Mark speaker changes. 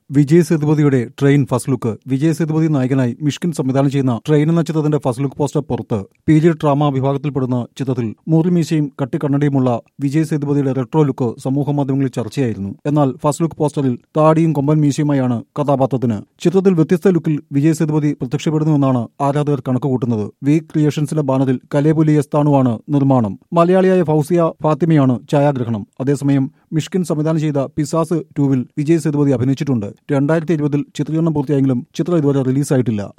Speaker 1: വിജയ് സേതുപതിയുടെ train first look Vijay Sethupathi നായകനായി മിഷ്കിൻ സംവിധാനം ചെയ്യുന്ന ട്രെയിൻ എന്ന ചിത്രത്തിന്റെ ഫസ്റ്റ് ലുക്ക് പോസ്റ്റർ പുറത്ത് പീരിയഡ് ഡ്രാമ വിഭാഗത്തിൽപ്പെടുന്ന ചിത്രത്തിൽ മൂറിമീശയും കട്ടിക്കണ്ണടിയുമുള്ള വിജയ് സേതുപതിയുടെ റെട്രോ ലുക്ക് സമൂഹ മാധ്യമങ്ങളിൽ ചർച്ചയായിരുന്നു എന്നാൽ ഫസ്റ്റ് ലുക്ക് പോസ്റ്ററിൽ താടിയും കൊമ്പൻ മീശയുമായാണ് കഥാപാത്രത്തിന് ചിത്രത്തിൽ വ്യത്യസ്ത ലുക്കിൽ വിജയ് സേതുപതി പ്രത്യക്ഷപ്പെടുന്നുവെന്നാണ് ആരാധകർ കണക്കുകൂട്ടുന്നത് വി ക്രിയേഷൻസിന്റെ ബാനറിൽ കലേപുലി എസ്താണുവാണ് നിർമ്മാണം മലയാളിയായ ഫൗസിയ ഫാത്തിമയാണ് ഛായാഗ്രഹണം അതേസമയം മിഷ്കിൻ സംവിധാനം ചെയ്ത പിസാസ് ടൂവിൽ വിജയ് സേതുപതി അഭിനയിച്ചിട്ടുണ്ട് രണ്ടായിരത്തി ഇരുപതിൽ ചിത്രീകരണം പൂർത്തിയായെങ്കിലും ചിത്രം ഇതുവരെ റിലീസായിട്ടില്ല